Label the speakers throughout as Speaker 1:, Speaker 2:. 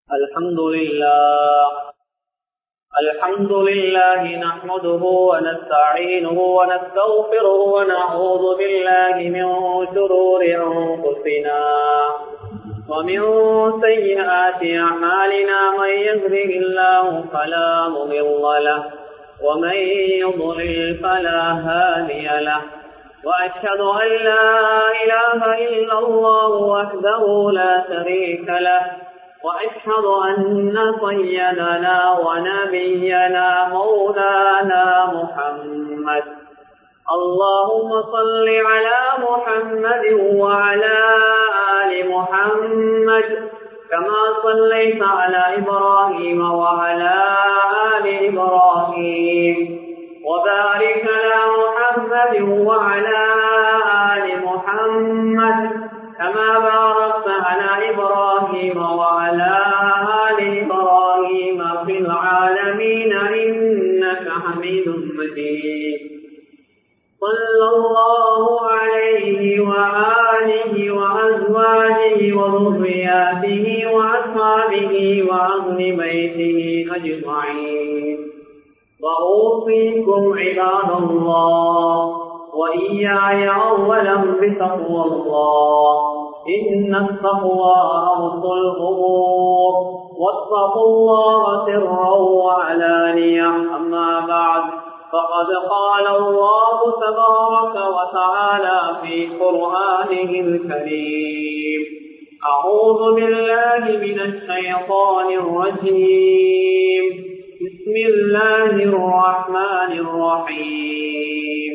Speaker 1: الحمد لله الحمد لله نحمده ونستعينه ونستغفره ونعوذ بالله من شرور أنفسنا ومن سيئات أعمالنا من يهده الله فلا مضل له ومن يضلل فلا هادي له وأشهد أن لا إله إلا الله وحده لا شريك له وأشهد أن سيدنا ونبينا مولانا محمد اللهم صل على محمد وعلى آل محمد كما صليت على إبراهيم وعلى آل إبراهيم وبارك على محمد وعلى آل محمد كما باركت على إبراهيم وعلى آل إبراهيم في العالمين إنك حميد مجيد صلى الله عليه وآله وأزواجه وذرياته وأصحابه وأهل بيته أجمعين وأوصيكم عباد الله وإياي أولا بتقوى الله إن التقوى أرض الغرور واتقوا الله سرا وعلانية أما بعد فقد قال الله تبارك وتعالى في قرآنه الكريم أعوذ بالله من الشيطان الرجيم بسم الله الرحمن الرحيم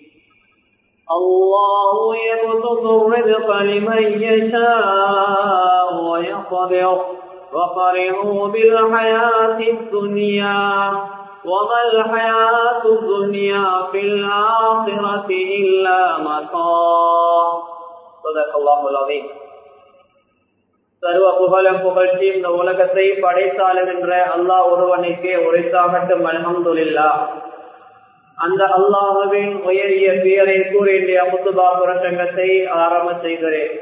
Speaker 1: الله يبسط الرزق لمن يشاء ويقدر وفرحوا بالحياة الدنيا وما الحياة الدنيا في الآخرة إلا متاع صدق الله العظيم சர்வ புகழும் புகழ்ச்சி இந்த உலகத்தை படைத்தாளுகின்ற அல்லாஹ் ஒருவனுக்கே உரைத்தாகட்டும் அலமதுல்லா அந்த அல்லாஹுவின் உயரிய பெயரை கூறிய முத்துபா புரசங்கத்தை ஆரம்ப செய்கிறேன்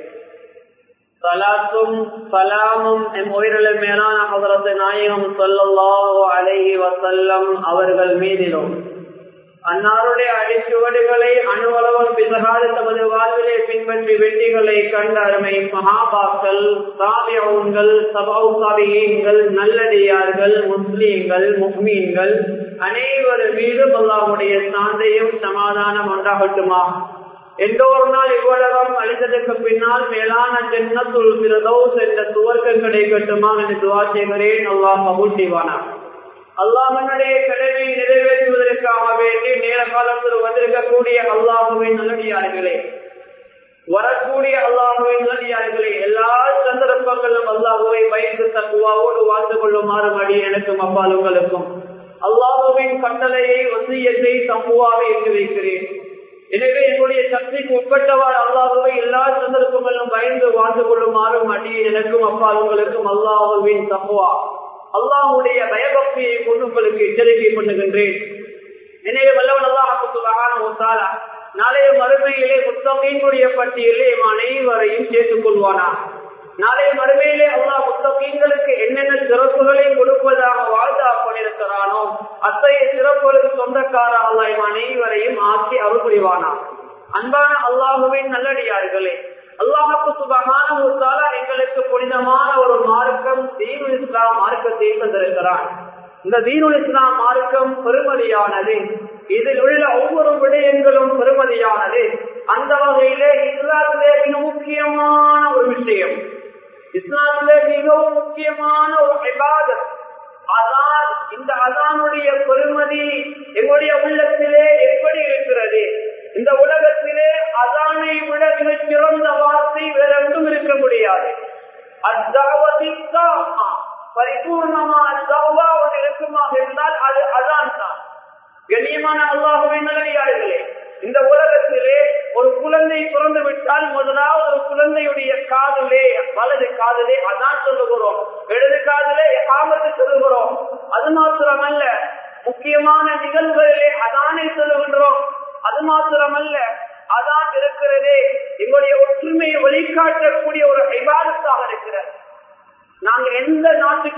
Speaker 1: சலாத்தும் சலாமும் எம் உயிரிழ மேலான அவரது நாயகம் சொல்லல்லாஹோ அலைஹி வசல்லம் அவர்கள் மீதிலும் அன்னாருடைய அடிச்சுவடுகளை அணுவளவம் பிசகாது தமது வாழ்விலே பின்பற்றி வெற்றிகளை கண்ட அருமை மகாபாக்கள் சாமியவுங்கள் சபாவுசாவியங்கள் நல்லடியார்கள் முஸ்லீம்கள் முக்மீன்கள் அனைவர் மீதும் அல்லாவுடைய சாந்தையும் சமாதானம் உண்டாகட்டுமா எந்த ஒரு நாள் இவ்வளவம் அழிந்ததற்கு பின்னால் மேலான ஜென்னத்துள் பிரதோஸ் என்ற துவர்க்கம் கிடைக்கட்டுமா என்று துவா செய்கிறேன் அல்லாஹ் மகுள் செய்வானா அல்லாமனுடைய கடமை நிறைவேற்றுவதற்காக வேண்டி நேர காலத்தில் வந்திருக்கக்கூடிய அல்லாஹுவின் நல்லடியார்களே வரக்கூடிய அல்லாஹுவின் நல்லடியார்களே எல்லா சந்தர்ப்பங்களும் அல்லாஹுவை பயந்து தக்குவாவோடு வாழ்ந்து கொள்ளுமாறு மடி எனக்கும் அப்பாலுங்களுக்கும் அல்லாஹுவின் கட்டளையை வசியத்தை தப்புவாக எட்டு வைக்கிறேன் எனவே என்னுடைய சக்திக்கு உட்பட்டவாறு அல்லாஹுவை எல்லா சந்தர்ப்பங்களும் பயந்து வாழ்ந்து கொள்ளுமாறு மடி எனக்கும் அப்பாலுங்களுக்கும் அல்லாஹுவின் தப்புவா அல்லாஹுடைய பயபக்தியை கொண்டு உங்களுக்கு எச்சரிக்கை பண்ணுகின்றேன் எனவே வல்லவன் அல்லாஹால நாளைய மறுமையிலே முத்தமீன்களுடைய பட்டியலே அனைவரையும் சேர்த்துக் கொள்வானா நாளைய மறுமையிலே அல்லாஹ் முத்தமீன்களுக்கு என்னென்ன சிறப்புகளை கொடுப்பதாக வாழ்ந்தா பண்ணிருக்கிறானோ அத்தகைய சிறப்புகளுக்கு சொந்தக்கார அல்லாஹ் அனைவரையும் ஆக்கி அருள் புரிவானா அன்பான அல்லாஹுவின் நல்லடியார்களே அல்லாஹுக்கு சுபகான எங்களுக்கு புனிதமான ஒரு மார்க்கம் தீனுல் இஸ்லாம் மார்க்கத்தை தந்திருக்கிறான் இந்த தீனுல் இஸ்லாம் மார்க்கம் பெருமதியானது இதில் உள்ள ஒவ்வொரு விடயங்களும் பெருமதியானது அந்த வகையிலே இஸ்லாத்திலே மிக முக்கியமான ஒரு விஷயம் இஸ்லாத்திலே மிகவும் முக்கியமான ஒரு விவாதம் அதான் இந்த அதானுடைய பெருமதி எங்களுடைய உள்ளத்திலே எப்படி இருக்கிறது இந்த உலகத்திலே அதானை விட மிகச் சிறந்த வார்த்தை வேற எங்கும் இருக்க முடியாது பரிபூர்ணமா அத்தாவாவது இருக்குமாக இருந்தால் அது அதான் தான் கண்ணியமான அல்லாஹுவின் நல்லடியார்களே இந்த உலகத்திலே ஒரு குழந்தை பிறந்து விட்டால் முதலாவது ஒரு குழந்தையுடைய காதலே வலது காதலே அதான் சொல்லுகிறோம் இடது காதலே காமத்து சொல்லுகிறோம் அது மாத்திரமல்ல முக்கியமான நிகழ்வுகளிலே அதானே சொல்லுகின்றோம் அது மாத்திரமல்ல அதான் இருக்கிறதே எங்களுடைய ஒற்றுமையை வழிகாட்டக்கூடிய ஒரு விவாதத்தாக இருக்கிறது நாங்க எந்த நாட்டு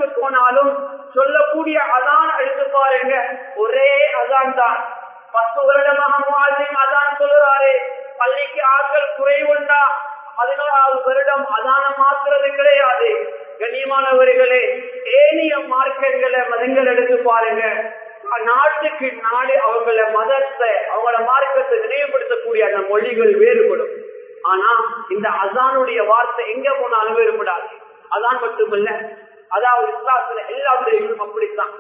Speaker 1: சொல்லக்கூடிய அதான் எடுத்து பாருங்க ஒரே அதான் தான் பத்து வருடமாக முவாசின் அதான் சொல்லுறாரு பள்ளிக்கு ஆட்கள் குறைவுண்டா பதினோராவது வருடம் அதான மாத்துறது கிடையாது கண்ணியமானவர்களே ஏனிய மார்க்கெட்களை மதங்கள் எடுத்து பாருங்க நாட்டுக்கு நாடு அவங்கள மதத்தை அவங்களோட மார்க்கத்தை நினைவுபடுத்தக்கூடிய அந்த மொழிகள் வேறுபடும் ஆனா இந்த அசானுடைய வார்த்தை எங்க போனாலும் வேறுபடாது அதான் மட்டுமல்ல அதாவது இஸ்லாத்துல எல்லா விடயங்களும் அப்படித்தான்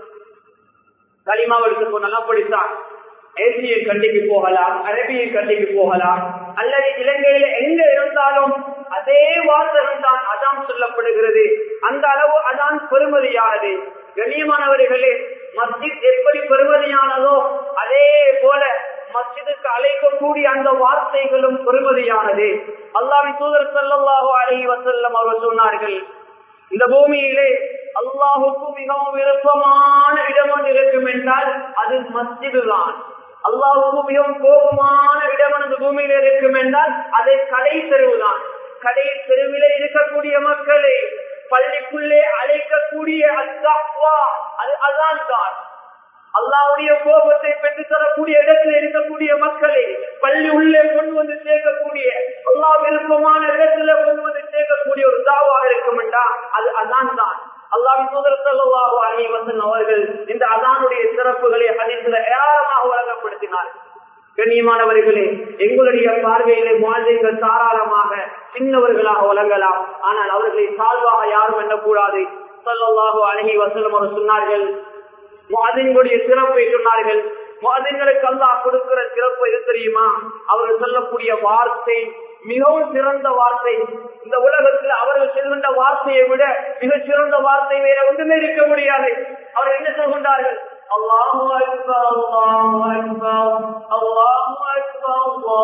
Speaker 1: களிமாவை எடுத்து போனாலும் அப்படித்தான் ஏசிய கண்டிக்கு போகலாம் அரபிய கண்டிக்கு போகலாம் அல்லது இலங்கையில எங்க இருந்தாலும் அதே வாசகம் தான் அதான் சொல்லப்படுகிறது அந்த அளவு அதான் பெருமதியானது கண்ணியமானவர்களே மஸ்ஜித் எப்படி பெருமதியானதோ அதே போல மஸ்ஜிதுக்கு அழைக்கக்கூடிய அந்த வார்த்தைகளும் பெருமதியானது அல்லாவின் தூதர் சல்லாஹு அலஹி வசல்லம் அவர் சொன்னார்கள் இந்த பூமியிலே அல்லாஹுக்கு மிகவும் விருப்பமான இடம் ஒன்று இருக்கும் என்றால் அது மஸ்ஜிது தான் அல்லாஹுக்கு மிகவும் கோபமான இடம் இந்த பூமியில இருக்கும் என்றால் அதை கடை தெருவுதான் கடை தெருவிலே இருக்கக்கூடிய மக்களே பள்ளிக்குள்ளே அழைக்கக்கூடிய அல்லாஹ்வா அது அதான் தான் அல்லாவுடைய கோபத்தை பெற்று தரக்கூடிய இடத்தில் இருக்கக்கூடிய மக்களை பள்ளி உள்ளே கொண்டு வந்து சேர்க்கக்கூடிய அல்லா விருப்பமான இடத்துல கொண்டு வந்து சேர்க்கக்கூடிய ஒரு தாவா இருக்கும் என்றா அது அதான் தான் அல்லாவின் தூதர் சல்லாஹு அலி வசன் அவர்கள் இந்த அதானுடைய சிறப்புகளை அதில் ஏராளமாக வழங்கப்படுத்தினார் கண்ணியமானவர்களே எங்களுடைய பார்வையிலே வாழ்க்கைகள் தாராளமாக சின்னவர்களாக வழங்கலாம் ஆனால் அவர்களை தாழ்வாக யாரும் எண்ணக்கூடாது சல்லாஹு அலஹி வசலம் அவர் சொன்னார்கள் மாதின்களுடைய சிறப்பை சொன்னார்கள் மாதின்களுக்கு அல்லாஹ் கொடுக்கிற சிறப்பு எது தெரியுமா அவர்கள் சொல்லக்கூடிய வார்த்தை மிகவும் சிறந்த வார்த்தை இந்த உலகத்தில் அவர்கள் சொல்கின்ற வார்த்தையை விட மிக சிறந்த வார்த்தை வேற ஒன்றுமே இருக்க முடியாது அவர் என்ன சொல்கின்றார்கள் அல்லாஹு அக்பர் அல்லாஹு அக்பர் அல்லாஹு அக்பர்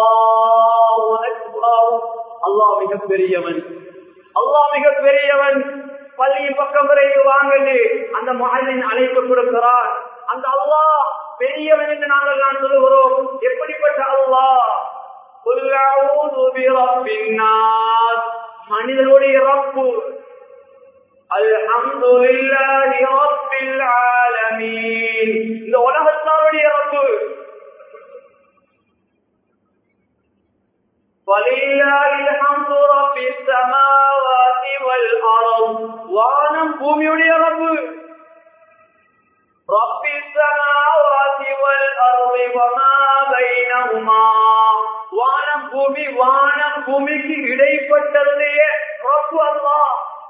Speaker 1: அல்லாஹு அக்பர் அல்லாஹ் மிக பெரியவன் அல்லாஹ் மிக பெரியவன் பள்ளியின் பக்கம் வரைக்கு வாங்கன்னு அந்த மகளின் அழைப்பு கொடுக்கிறார் அந்த அல்லாஹ் பெரியவன் என்று நாங்கள் நான் சொல்லுகிறோம் எப்படிப்பட்ட அல்லாஹ் மனிதனுடைய ரப்பு அல்ஹம்துலில்லாஹி ரப்பில் ஆலமீன் இந்த உலகத்தாருடைய ரப்பு வானம் பூமியுடைய ரப்பு வானம் பூமி வானம் பூமிக்கு இடைப்பட்டதுடைய ரப்பு அல்லா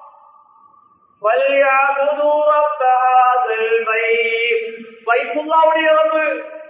Speaker 1: வைப்புல்லாவுடைய ரப்பு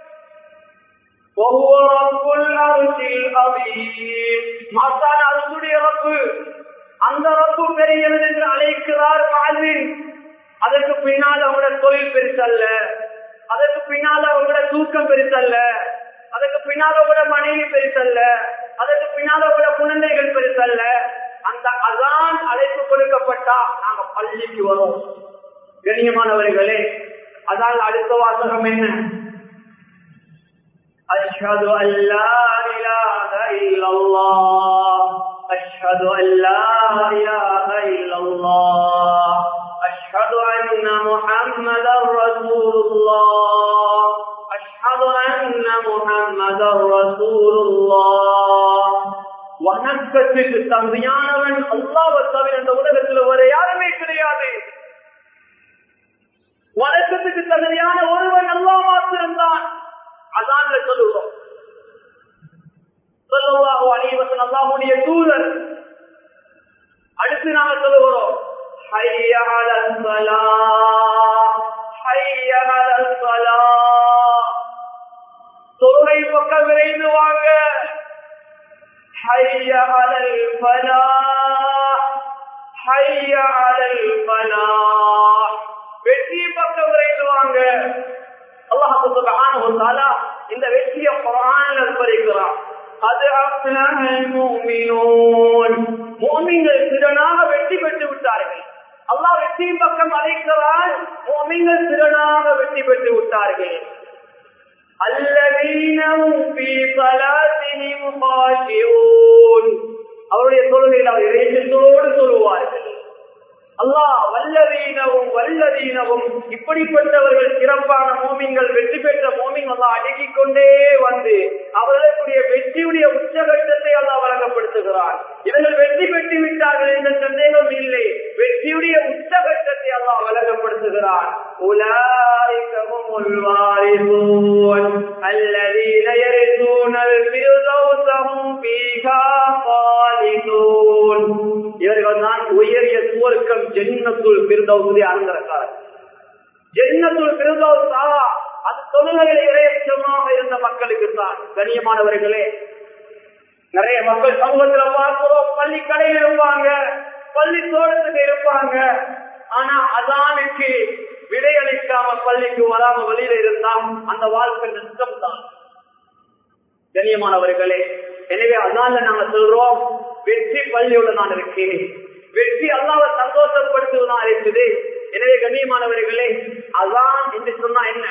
Speaker 1: وهو رب العرش العظيم மாசான அரசுடைய ரப்பு அந்த ரப்பு பெரியவன் என்று அழைக்கிறார் வாழ்வில் அதற்கு பின்னால் அவங்களோட தொழில் பெருசல்ல அதற்கு பின்னால் அவங்களோட தூக்கம் பெருசல்ல அதற்கு பின்னால் அவங்களோட மனைவி பெருசல்ல அதற்கு பின்னால் அவங்களோட குழந்தைகள் பெருசல்ல அந்த அதான் அழைப்பு கொடுக்கப்பட்டா நாங்க பள்ளிக்கு வரோம் கண்ணியமானவர்களே அதான் அடுத்த வாசகம் என்ன أشهد أن لا إله إلا الله أشهد أن لا إله إلا الله أشهد أن محمدا رسول الله أشهد أن محمدا رسول الله வணக்கத்துக்கு தந்தையானவன் அல்லாவை தவிர இந்த உலகத்தில் வர யாருமே கிடையாது வணக்கத்துக்கு தகுதியான ஒருவன் அல்லா மாத்திரம்தான் அதான் சொல்லுகிறோம் சொல்லுவாக அனைவசன் அல்லாவுடைய தூதர் அடுத்து நாங்கள் சொல்லுகிறோம் தொழுகை பக்கம் விரைந்து வாங்க حي على الفلاح حي على الفلاح வெற்றி பக்கம் விரைந்துவாங்க அல்லாஹ் சுப்ஹானஹு வ தஆலா இந்த வெற்றியை குர்ஆன்ல விவரிக்கிறார் அது அஃப்லஹல் முஃமினூன் முஃமின்கள் திறனாக வெற்றி பெற்று விட்டார்கள் அல்லாஹ் வெற்றியின் பக்கம் அழைக்கிறார் முஃமின்கள் திறனாக வெற்றி பெற்று விட்டார்கள் அவருடைய தொழுகையில் அவர் இறைச்சத்தோடு சொல்லுவார்கள் அல்லாஹ் வல்லதீனவும் வல்லதீனவும் இப்படிப்பட்டவர்கள் சிறப்பான மோமிங்கள் வெற்றி பெற்ற மோமின் அல்லாஹ் அடுக்கிக் கொண்டே வந்து அவர்களுடைய வெற்றியுடைய உச்சகட்டத்தை அல்லாஹ் வழங்கப்படுத்துகிறார் இவர்கள் வெற்றி பெற்று விட்டார்கள் என்ற சந்தேகம் இல்லை வெற்றியுடைய உச்சகட்டத்தை அல்லாஹ் வழங்கப்படுத்துகிறார் أولئك هم الوارثون الذين يرثون الفردوس هم فيها خالدون இவர்கள் தான் உயரிய சுவர்க்கம் ஜென்னத்துள் பிறந்தவுடைய அனந்தரக்காரர் ஜென்னத்துள் பிறந்தவுசா அது தொழுகையில் இறையச்சமாக இருந்த மக்களுக்கு தான் கண்ணியமானவர்களே நிறைய மக்கள் சமூகத்துல பார்க்கிறோம் பள்ளி கடையில் இருப்பாங்க பள்ளி தோட்டத்துக்கு இருப்பாங்க ஆனா அதானுக்கு விடையளிக்காம பள்ளிக்கு வராம வெளியில இருந்தா அந்த வாழ்க்கை நஷ்டம் தான் கண்ணியமானவர்களே எனவே அதனால நாங்க சொல்றோம் வெற்றி பள்ளியோட நான் இருக்கேன் வெற்றி அல்லாவை சந்தோஷப்படுத்துவதான் இருக்குது எனவே கண்ணியமானவர்களே அதான் என்று சொன்னா என்ன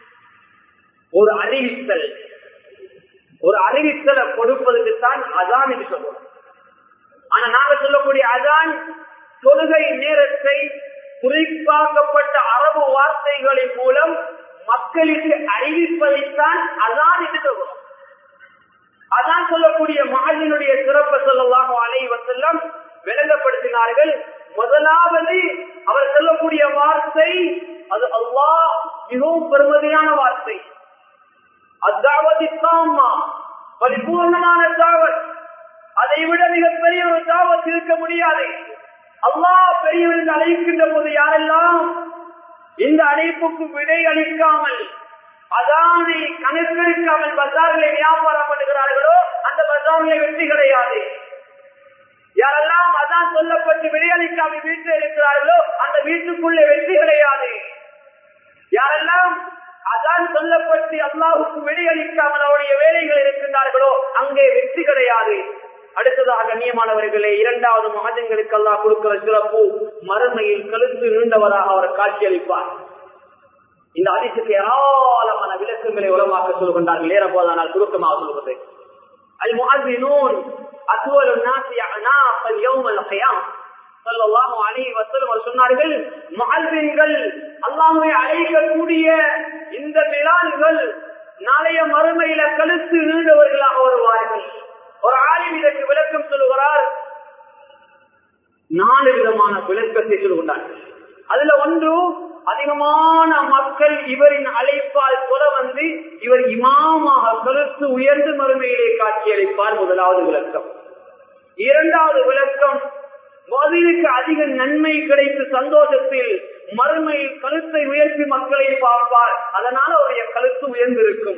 Speaker 1: ஒரு அறிவித்தல் ஒரு அறிவித்தலை கொடுப்பதற்கு தான் அதான் என்று சொல்றோம் ஆனா நாங்க சொல்லக்கூடிய அதான் தொழுகை நேரத்தை குறிப்பாக்கப்பட்ட அரபு வார்த்தைகளின் மூலம் மக்களுக்கு அறிவிப்பதைத்தான் அதான் என்று சொல்றோம் அதான் சொல்லக்கூடிய மகளினுடைய சிறப்பு சொல்லலாம் அலைவசெல்லாம் விளங்கப்படுத்தினார்கள் முதலாவது அவர் சொல்லக்கூடிய வார்த்தை அது அல்லாஹ் மிகவும் பெருமதியான வார்த்தை அதாவது பரிபூர்ணமான தாவத் அதை விட மிகப்பெரிய ஒரு தாவத் இருக்க முடியாது அல்லாஹ் பெரியவர்கள் அழைக்கின்ற போது யாரெல்லாம் இந்த அழைப்புக்கு விடை அளிக்காமல் அதானை கணக்கெடுக்காமல் பஜார்களை வியாபாரம் பண்ணுகிறார்களோ அந்த பஜார்களை வெற்றி கிடையாது யாரெல்லாம் அதான் சொல்லப்பட்டு விடையளிக்காமல் வீட்டில் இருக்கிறார்களோ அந்த வீட்டுக்குள்ளே வெற்றி கிடையாது யாரெல்லாம் அதான் சொல்லப்பட்டு அல்லாவுக்கு விடையளிக்காமல் அவருடைய வேலைகள் இருக்கின்றார்களோ அங்கே வெற்றி கிடையாது அடுத்ததாக கண்ணியமானவர்களே இரண்டாவது மகஜங்களுக்கு அல்லா கொடுக்கிற சிறப்பு மறுமையில் கழுத்து நீண்டவராக அவர் காட்சியளிப்பார் இந்த அதிசுக்கு ஏராளமான விளக்கங்களை உலமாக்க சொல்கின்றார்கள் ஏறப்போதானால் சுருக்கமாக சொல்வது அல் முஹினூன் அத்துவல் நாசி அனாஃப் اليوم القيامه ஸல்லல்லாஹு அலைஹி வஸல்லம் சொன்னார்கள் முஅல்லிம்கள் அல்லாஹ்வை அழைக்கக்கூடிய இந்த பிலால்கள் நாளைய மறுமையில கழுத்து நீண்டவர்களாக வருவார்கள் ஒரு ஆலிம் இதற்கு விளக்கம் சொல்லுகிறார் நாலு விதமான விளக்கத்தை சொல்கின்றார்கள் அதுல ஒன்று அதிகமான மக்கள் இவரின் அழைப்பால் சொல்ல வந்து இவர் இமாமாக கருத்து உயர்ந்து மறுமையிலே காட்சியளிப்பார் முதலாவது விளக்கம் இரண்டாவது விளக்கம் மதுவிற்கு அதிக நன்மை கிடைத்து சந்தோஷத்தில் மறுமையில் கழுத்தை உயர்த்தி மக்களை பார்ப்பார் அதனால் அவருடைய கழுத்து உயர்ந்திருக்கும்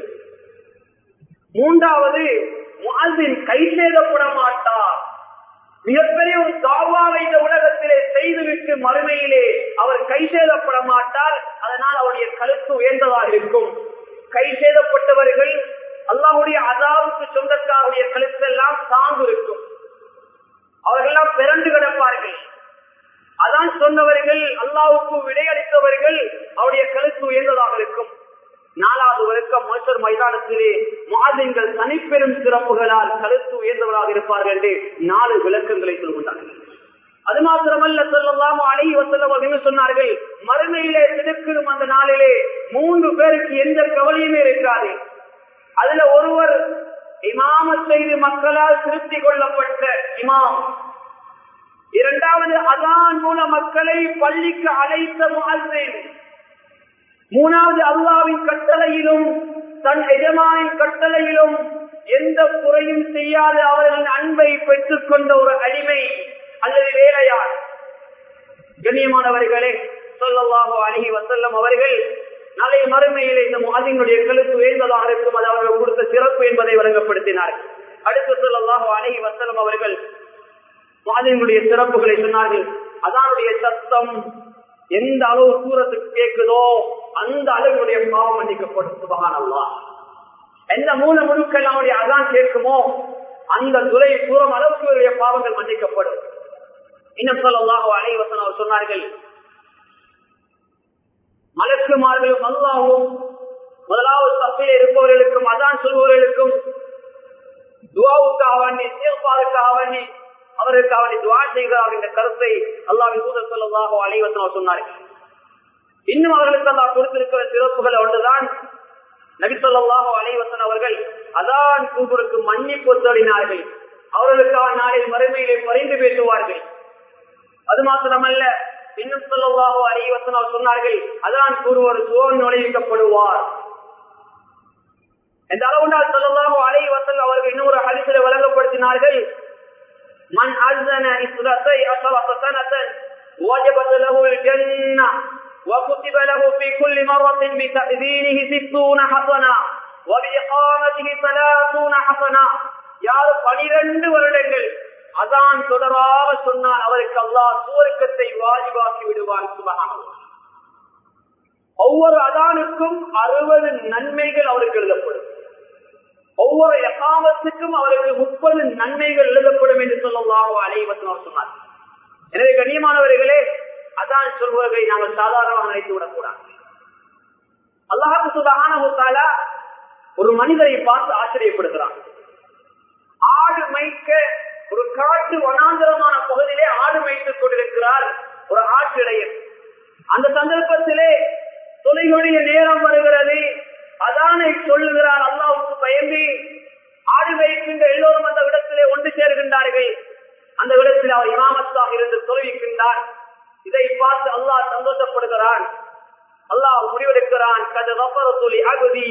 Speaker 1: மூன்றாவது வாழ்வின் கை சேதப்பட மாட்டார் மிகப்பெரிய ஒரு தாவாவை இந்த உலகத்திலே செய்துவிட்டு மறுமையிலே அவர் கை சேதப்பட மாட்டார் அதனால் அவருடைய கழுத்து உயர்ந்ததாக இருக்கும் கை சேதப்பட்டவர்கள் அல்லாவுடைய அதாவுக்கு சொந்தக்காருடைய கழுத்தெல்லாம் சார்ந்து இருக்கும் அவர்களெல்லாம் பிறந்து கிடப்பார்கள் அதான் சொன்னவர்கள் அல்லாவுக்கு விடையளித்தவர்கள் அவருடைய கழுத்து உயர்ந்ததாக இருக்கும் நாலாவது வரைக்கும் மோசர் மைதானத்திலே மாதிங்கள் தனிப்பெரும் சிறப்புகளால் கழுத்து உயர்ந்தவராக இருப்பார்கள் என்று நாலு விளக்கங்களை சொல்கின்றார்கள் அது மாத்திரமல்ல சொல்லலாம் அலை வசல்லம் சொன்னார்கள் மறுமையிலே திடுக்கிடும் அந்த நாளிலே மூன்று பேருக்கு எந்த கவலையுமே இருக்காது அதுல ஒருவர் இமாம செய்து மக்களால் திருப்தி கொள்ளப்பட்ட இமாம் இரண்டாவது அதான் மூல மக்களை பள்ளிக்கு அழைத்த முகல்வேன் மூணாவது அல்லாவின் கட்டளையிலும் தன் எஜமானின் கட்டளையிலும் எந்த குறையும் செய்யாத அவர்களின் அன்பை பெற்றுக் கொண்ட ஒரு அடிமை அல்லது வேலையார் கண்ணியமானவர்களே சொல்லவாக அணுகி வசல்லம் அவர்கள் நாளை மறுமையில் இந்த மாதினுடைய கழுத்து உயர்ந்ததாக இருக்கும் அது அவர்கள் கொடுத்த சிறப்பு என்பதை வழங்கப்படுத்தினார்கள் அடுத்து சொல்லலாக அணுகி வசல்லம் அவர்கள் மாதினுடைய சிறப்புகளை சொன்னார்கள் அதனுடைய சத்தம் எந்த அளவு தூரத்துக்கு கேட்குதோ அந்த அளவுடைய பாவம் மன்னிக்கப்படும் சுபகானல்லா எந்த மூல முழுக்கள் அவருடைய அதான் கேட்குமோ அந்த துறை தூரம் அளவுக்கு பாவங்கள் மன்னிக்கப்படும் இன்னும் சொல்லலாக அனைவசன் அவர் சொன்னார்கள் மலக்குமார்களும் அல்லாவும் முதலாவது தப்பில் இருப்பவர்களுக்கும் அதான் சொல்பவர்களுக்கும் துவாவுக்காக வேண்டி சேர்ப்பாருக்காக வேண்டி அவருக்கு அவரை துவா செய்கிறார் என்ற கருத்தை அல்லாவின் தூதர் சொல்லதாக அலைவசனம் சொன்னார்கள் இன்னும் அவர்களுக்கு அல்லா கொடுத்திருக்கிற சிறப்புகள் ஒன்றுதான் நபிசல்லாஹோ அலைவசன் அவர்கள் அதான் கூகுருக்கு மன்னிப்பு தேடினார்கள் அவர்களுக்காக நாளில் மறுமையிலே பரிந்து பேசுவார்கள் அது மாத்திரமல்ல இன்னும் சொல்லவாகோ அலைவசன் அவர் சொன்னார்கள் அதான் கூறுவர் சுவன் நுழைவிக்கப்படுவார் இந்த அளவுனால் சொல்லவாகோ அலைவசன் அவர்கள் இன்னொரு ஹரிசில வழங்கப்படுத்தினார்கள் மண் அல்சன இஸ்ரத்தை அசவசனத்தன் وجبت له الجنة وكتب له في كل مرة بتأذينه ستون حسنة وبإقامته ثلاثون حسنة யார் பனிரெண்டு வருடங்கள் அதான் தொடராக சொன்னால் அவருக்கு அல்லாஹ் சுவர்க்கத்தை வாஜிபாக்கி விடுவான் சுபகான ஒவ்வொரு அதானுக்கும் அறுபது நன்மைகள் அவருக்கு எழுதப்படும் ஒவ்வொரு எகாமத்துக்கும் அவருக்கு முப்பது நன்மைகள் எழுதப்படும் என்று சொல்லலாம் அலைவசம் சொன்னார் எனவே கண்ணியமானவர்களே அதான் சொல்வதை நாங்கள் சாதாரணமாக நினைத்து விடக்கூடாது அல்லாஹு சுபகான ஒரு மனிதரை பார்த்து ஆச்சரியப்படுகிறான் ஆடு மேய்க்க ஒரு காட்டு வனாந்தரமான பகுதியிலே ஆடு மேய்த்துக் கொண்டிருக்கிறார் ஒரு ஆட்டிடையர் அந்த சந்தர்ப்பத்திலே தொலைகளுடைய நேரம் வருகிறது அதானை சொல்லுகிறார் அல்லாவுக்கு பயந்து ஆடு மேய்க்கின்ற எல்லோரும் அந்த இடத்திலே ஒன்று சேர்கின்றார்கள் அந்த இடத்தில் அவர் இமாமத்தாக இருந்து தொலைவிக்கின்றார் இதை பார்த்து அல்லாஹ் சந்தோஷப்படுகிறான் அல்லாஹ் முடிவெடுக்கிறான் அகுதி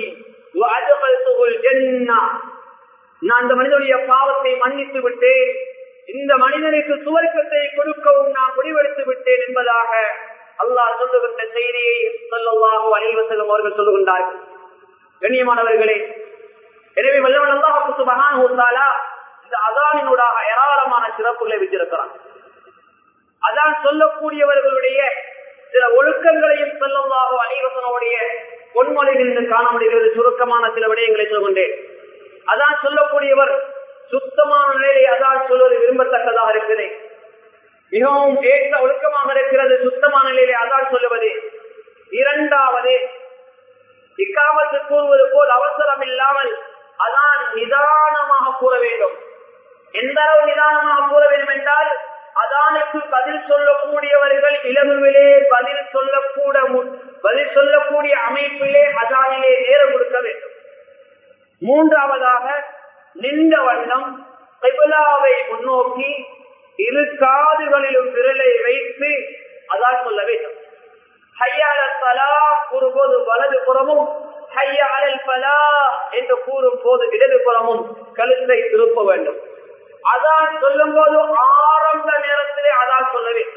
Speaker 1: நான் அந்த மனிதனுடைய பாவத்தை மன்னித்து விட்டேன் இந்த மனிதனுக்கு சுவர்க்கத்தை கொடுக்கவும் நான் முடிவெடுத்து விட்டேன் என்பதாக அல்லாஹ் சொல்லுகின்ற செய்தியை சொல்லவாக அனைவர் செல்லும் அவர்கள் சொல்லுகின்றார்கள் கண்ணியமானவர்களே எனவே வல்லவன் அல்லாஹுக்கு மகான் ஊர்ந்தாலா இந்த அதானினூடாக ஏராளமான சிறப்புகளை வச்சிருக்கிறான் அதான் சொல்லக்கூடியவர்களுடைய சில ஒழுக்கங்களையும் சொல்லவாக அனைவசனுடைய பொன்மொழிகளில் காண முடிகிறது சுருக்கமான சில விடயங்களை சொல்கின்றேன் அதான் சொல்லக்கூடியவர் சுத்தமான நிலையை அதான் சொல்வது விரும்பத்தக்கதாக இருக்கிறது மிகவும் ஏற்ற ஒழுக்கமாக இருக்கிறது சுத்தமான நிலையிலே அதான் சொல்லுவது இரண்டாவது இக்காமத்து கூறுவது போல் அவசரம் இல்லாமல் அதான் நிதானமாக கூற வேண்டும் எந்த அளவு நிதானமாக கூற வேண்டும் என்றால் அதானுக்கு பதில் சொல்லக்கூடியவர்கள் இலகுவிலே பதில் சொல்லக்கூட பதில் சொல்லக்கூடிய அமைப்பிலே அதானிலே நேரம் கொடுக்க வேண்டும் மூன்றாவதாக நின்ற வண்ணம் கைபலாவை முன்னோக்கி இரு காதுகளிலும் விரலை வைத்து அதான் சொல்ல வேண்டும் ஹையால பலா கூறும்போது வலது புறமும் ஹையாளல் பலா என்று கூறும் போது இடது புறமும் கழுத்தை திருப்ப வேண்டும் அதான் சொல்லும் போது ஆரம்ப நேரத்திலே அதான் சொல்ல வேண்டும்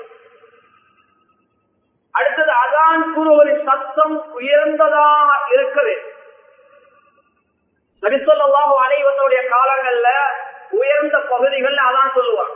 Speaker 1: அடுத்தது அதான் கூறுவதின் சத்தம் உயர்ந்ததாக இருக்க வேண்டும் நபிசல்லாஹு அனைவருடைய காலங்கள்ல உயர்ந்த பகுதிகள் அதான் சொல்லுவாங்க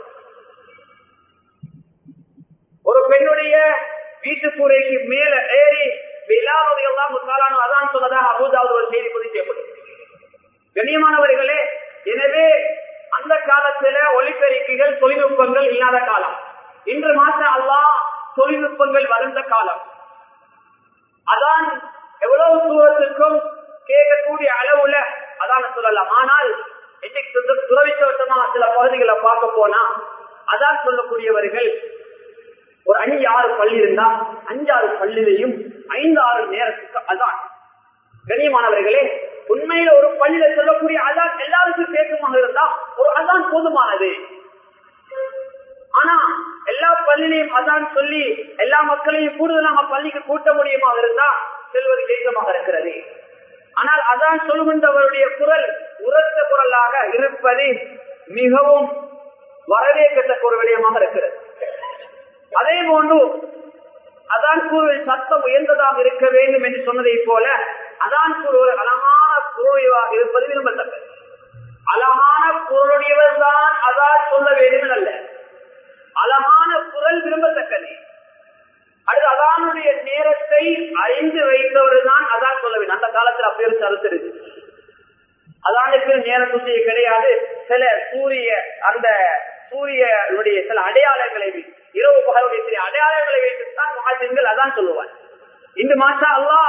Speaker 1: ஒரு பெண்ணுடைய வீட்டு கூரைக்கு மேல ஏறி விழாவதையெல்லாம் காலான அதான் சொன்னதாக அபூதாவது ஒரு செய்தி பதிவு செய்யப்படும் கண்ணியமானவர்களே எனவே அந்த காலத்துல ஒலிபெருக்கிகள் தொழில்நுட்பங்கள் இல்லாத காலம் இன்று மாசம் அல்லா தொழில்நுட்பங்கள் வளர்ந்த காலம் அதான் எவ்வளவு தூரத்துக்கும் கேட்கக்கூடிய அளவுல அதான் சொல்லலாம் ஆனால் துறவிச்சவசமா சில பகுதிகளை பார்க்க போனா அதான் சொல்லக்கூடியவர்கள் ஒரு அஞ்சு ஆறு பள்ளி இருந்தா அஞ்சாறு பள்ளிலையும் ஐந்து ஆறு நேரத்துக்கு அதான் கண்ணியமானவர்களே உண்மையில ஒரு பள்ளியில சொல்லக்கூடிய அதான் எல்லாருக்கும் கேட்குமாக இருந்தா ஒரு அதான் போதுமானது ஆனா எல்லா பள்ளியிலையும் அதான் சொல்லி எல்லா மக்களையும் கூடுதலாக பள்ளிக்கு கூட்ட முடியுமாக இருந்தா செல்வது கேட்கமாக இருக்கிறது ஆனால் அதான் சொல்கின்றவருடைய குரல் உரத்த குரலாக இருப்பது மிகவும் வரவேற்கத்தக்க ஒரு விடயமாக இருக்கிறது அதே போன்று அதான் கூறுவதில் சத்தம் உயர்ந்ததாக இருக்க வேண்டும் என்று சொன்னதை போல அதான் கூறுவது அழகான பொருளையாக இருப்பது விரும்பத்தக்கது அழகான பொருளுடையவர் தான் அதான் சொல்ல வேண்டும் அல்ல அழகான குரல் விரும்பத்தக்கது அடுத்து அதானுடைய நேரத்தை அறிந்து வைத்தவர் தான் அதான் சொல்ல வேண்டும் அந்த காலத்தில் அப்படி கருத்து இருக்கு அதானுக்கு நேர குச்சியை கிடையாது சில சூரிய அந்த சூரியனுடைய சில அடையாளங்களை இரவு பகலுடைய சில அடையாளங்களை வைத்துத்தான் மகாஜன்கள் அதான் சொல்லுவார் இந்த மாசா அல்லா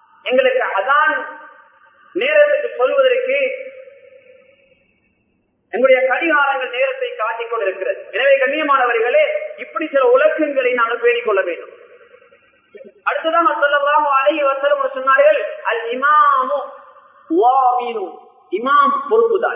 Speaker 1: எங்களுக்கு அதான் நேரத்துக்கு சொல்வதற்கு எங்களுடைய கடிகாரங்கள் நேரத்தை காட்டிக் கொண்டிருக்கிறது எனவே கண்ணியமானவர்களே இப்படி சில உலகங்களை நாங்கள் பேணிக் கொள்ள வேண்டும் அடுத்ததான் சொல்லலாம் அலைய வசலம் சொன்னார்கள் அல் இமாமு இமாம் பொறுப்புதான்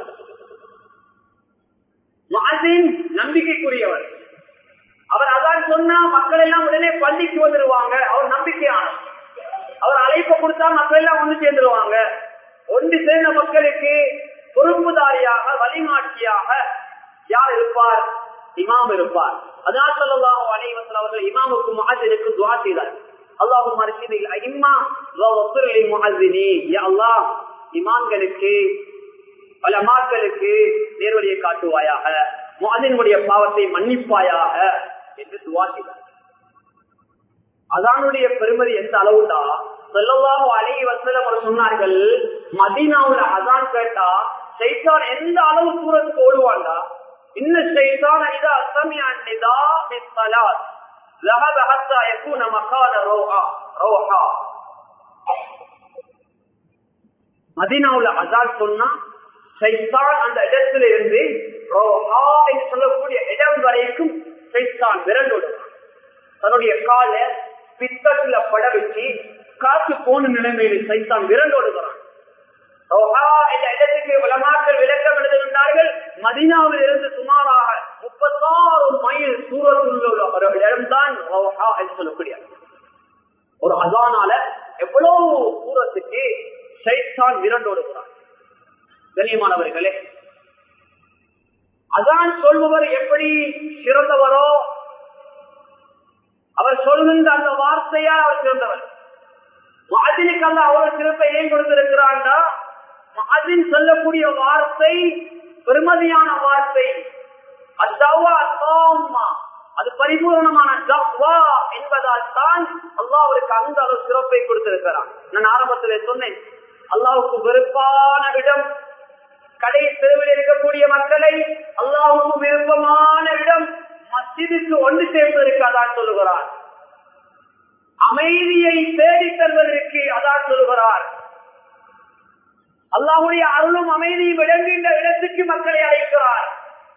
Speaker 1: நம்பிக்கைக்குரியவர் அவர் அதான் சொன்னா மக்கள் எல்லாம் உடனே பள்ளிக்கு வந்துருவாங்க அவர் நம்பிக்கையான அவர் அழைப்பு கொடுத்தா மக்கள் எல்லாம் ஒன்று சேர்ந்துருவாங்க ஒன்று சேர்ந்த மக்களுக்கு பொறுப்புதாரியாக வழிமாட்டியாக யார் இருப்பார் இமாம் இருப்பார் அதனால் சொல்லலாம் அனைவசல் அவர்கள் இமாமுக்கு மகாஜனுக்கு துவா செய்தார் அல்லாஹும் இமாம்களுக்கு பல மாக்களுக்கு நேர்வழியை காட்டுவாயாக மாதினுடைய பாவத்தை மன்னிப்பாயாக என்று துவா செய்தார் அதானுடைய பெருமதி எந்த அளவுடா சொல்லலாம் அழகி வசல சொன்னார்கள் மதீனாவுல அதான் கேட்டா சைத்தான் எந்த அளவு தூரத்துக்கு ஓடுவாண்டா இன்னும் சைத்தான் இதா அசமியான் நிதா மிஸ்ஸலாத் ذهب حتى يكون مكان روحا روحا மதீனாவுல அதான் சொன்னா சைத்தான் அந்த இடத்துல இருந்து ரோஹா என்று சொல்லக்கூடிய இடம் வரைக்கும் சைத்தான் விரண்டோடுவான் தன்னுடைய கால பித்தத்துல பட வச்சு காத்து போன நிலைமையில் சைத்தான் விரண்டோடுகிறான் இந்த இடத்துக்கு உலமாக்கள் விளக்கம் எழுதுகின்றார்கள் மதினாவில் இருந்து சுமாராக முப்பத்தாறு மைல் தூரத்தில் உள்ள ஒரு இடம்தான் ரோஹா என்று சொல்லக்கூடிய ஒரு அதானால எவ்வளவு தூரத்துக்கு சைத்தான் விரண்டோடுகிறான் கண்ணியமானவர்களே அதான் சொல்பவர் எப்படி சிறந்தவரோ அவர் சொல்கின்ற அந்த வார்த்தையால் அவர் சிறந்தவர் மாதினுக்கு அவ்வளவு சிறப்பை ஏன் கொடுத்திருக்கிறான்டா மாதின் சொல்லக்கூடிய வார்த்தை பெருமதியான வார்த்தை அது பரிபூர்ணமான என்பதால் தான் அல்லாஹ் அவருக்கு அந்த அளவு சிறப்பை கொடுத்திருக்கிறான் நான் ஆரம்பத்தில் சொன்னேன் அல்லாவுக்கு வெறுப்பான இடம் கடை தெருவில் இருக்கக்கூடிய மக்களை அல்லாவுக்கு விருப்பமான இடம் மஸ்ஜிதுக்கு ஒன்று சேர்ப்பதற்கு அதான் சொல்லுகிறார் அமைதியை தேடி தருவதற்கு அதான் சொல்லுகிறார் அல்லாஹுடைய அருளும் அமைதியும் விளங்குகின்ற இடத்துக்கு மக்களை அழைக்கிறார்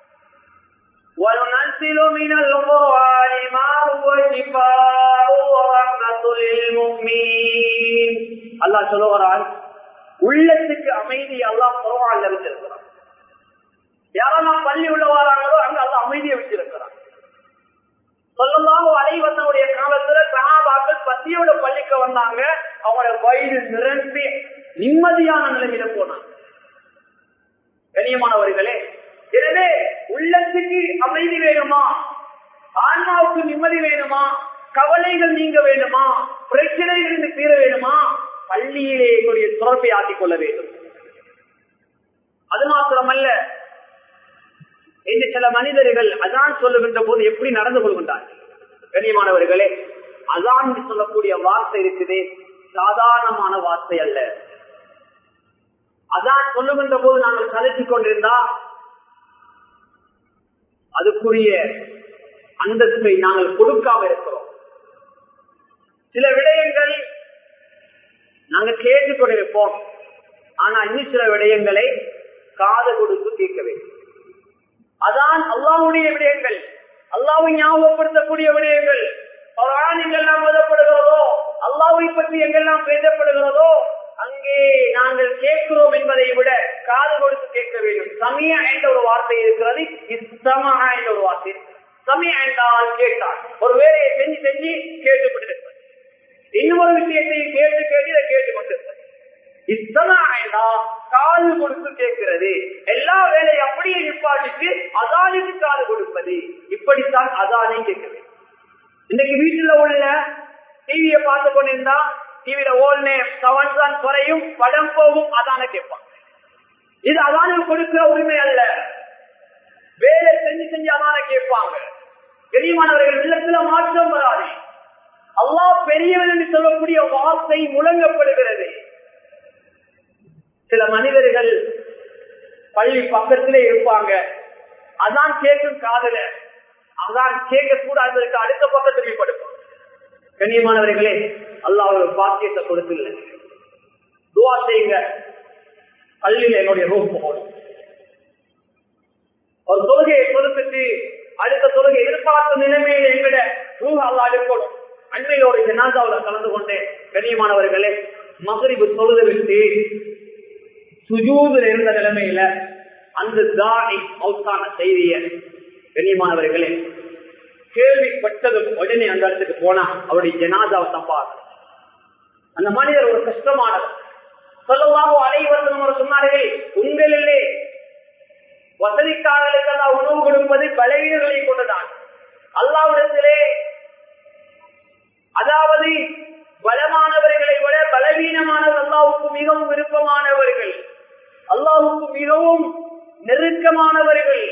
Speaker 1: وننزل من القرآن ما هو شفاء ورحمة للمؤمنين الله சொல்லுகிறான் உள்ளத்துக்கு அமைதி அல்லாஹ் குர்ஆன்ல வச்சிருக்கிறான் யாரெல்லாம் பள்ளி உள்ளவாராங்களோ அங்க அல்லாஹ் அமைதியை வச்சிருக்கிறான் சொல்லலாம் அலைவசனுடைய காலத்துல சகாபாக்கள் பசியோட பள்ளிக்கு வந்தாங்க அவங்களோட வயிறு நிரம்பி நிம்மதியான நிலையில போனாங்க கண்ணியமானவர்களே எனவே உள்ளத்துக்கு அமைதி வேணுமா ஆன்மாவுக்கு நிம்மதி வேணுமா கவலைகள் நீங்க வேணுமா பிரச்சனைகள் தீர வேணுமா பள்ளியிலே எங்களுடைய தொடர்பை ஆக்கிக் கொள்ள வேண்டும் அது மாத்திரமல்ல என்று சில மனிதர்கள் அதான் சொல்லுகின்ற போது எப்படி நடந்து கொள்கின்றார்கள் கண்ணியமானவர்களே அதான் சொல்லக்கூடிய வார்த்தை இருக்குதே சாதாரணமான வார்த்தை அல்ல அதான் சொல்லுகின்ற போது நாங்கள் கலைத்துக் கொண்டிருந்தா அதுக்குரிய அந்தஸ்தை நாங்கள் கொடுக்காம இருக்கிறோம் சில விடயங்கள் நாங்கள் கேட்டுக்கொண்டிருப்போம் ஆனா இன்னும் சில விடயங்களை காது கொடுத்து கேட்க வேண்டும் அதான் அல்லாவுடைய விடயங்கள் அல்லாவை ஞாபகப்படுத்தக்கூடிய விடயங்கள் எங்கெல்லாம் ஓதப்படுகிறதோ அல்லாவை பற்றி எங்கெல்லாம் பேசப்படுகிறதோ அங்கே நாங்கள் கேட்கிறோம் என்பதை விட காது கொடுத்து கேட்க வேண்டும் சமய என்ற ஒரு வார்த்தை இருக்கிறது இஸ்தமா என்ற ஒரு வார்த்தை சமய என்றால் கேட்டால் ஒரு வேலையை செஞ்சு செஞ்சு கேட்டுக்கொண்டிருப்பது இன்னொரு விஷயத்தையும் கேட்டு கேட்டு இதை கேட்டுக்கொண்டிருப்பது இஸ்தனா காது கொடுத்து கேட்கிறது எல்லா வேலையும் அப்படியே நிப்பாட்டிட்டு அதானுக்கு காது கொடுப்பது இப்படித்தான் அதானே கேட்க வேண்டும் இன்னைக்கு வீட்டுல உள்ள டிவியை பார்த்து கொண்டிருந்தா டிவியில ஓல்னே சவன் தான் குறையும் படம் போகும் அதான கேட்பாங்க இது அதான கொடுக்கிற உரிமை அல்ல வேலை செஞ்சு செஞ்சு அதான கேட்பாங்க பெரியமானவர்கள் இல்லத்துல மாற்றம் வராது அல்லா பெரியவன் என்று சொல்லக்கூடிய வார்த்தை முழங்கப்படுகிறது சில மனிதர்கள் பள்ளி பக்கத்திலே இருப்பாங்க அதான் கேட்கும் காதல அதான் கேட்க கூடாததற்கு அடுத்த பக்கத்துக்கு படுப்பாங்க கண்ணியமானவர்களே அல்லாஹ் ஒரு பாக்கியத்தை கொடுத்துல துவா செய்யுங்க பள்ளியில் என்னுடைய ரூப் போகணும் ஒரு தொழுகையை கொடுத்துட்டு அடுத்த தொழுகை எதிர்பார்த்த நிலைமையில் எங்கட ரூஹ அல்லா இருக்கணும் அண்மையில் ஒரு ஜனாதாவில் கலந்து கொண்டேன் கண்ணியமானவர்களே மகரிபு தொழுது விட்டு சுஜூதில் இருந்த நிலைமையில அந்த தாய் மௌத்தான செய்திய கண்ணியமானவர்களே கேள்விப்பட்டதும் உடனே அந்த இடத்துக்கு போனா அவருடைய ஜனாதாவை தப்பார் அந்த மனிதர் ஒரு கஷ்டமானவர் சொல்லவாக அனைவரும் சொன்னார்கள் உங்களிலே வசதிக்காரர்களுக்கு உணவு கொடுப்பது பலவீனர்களை கொண்டுதான் அல்லாவிடத்திலே அதாவது பலமானவர்களை விட பலவீனமானவர் அல்லாவுக்கு மிகவும் விருப்பமானவர்கள் அல்லாவுக்கு மிகவும் நெருக்கமானவர்கள்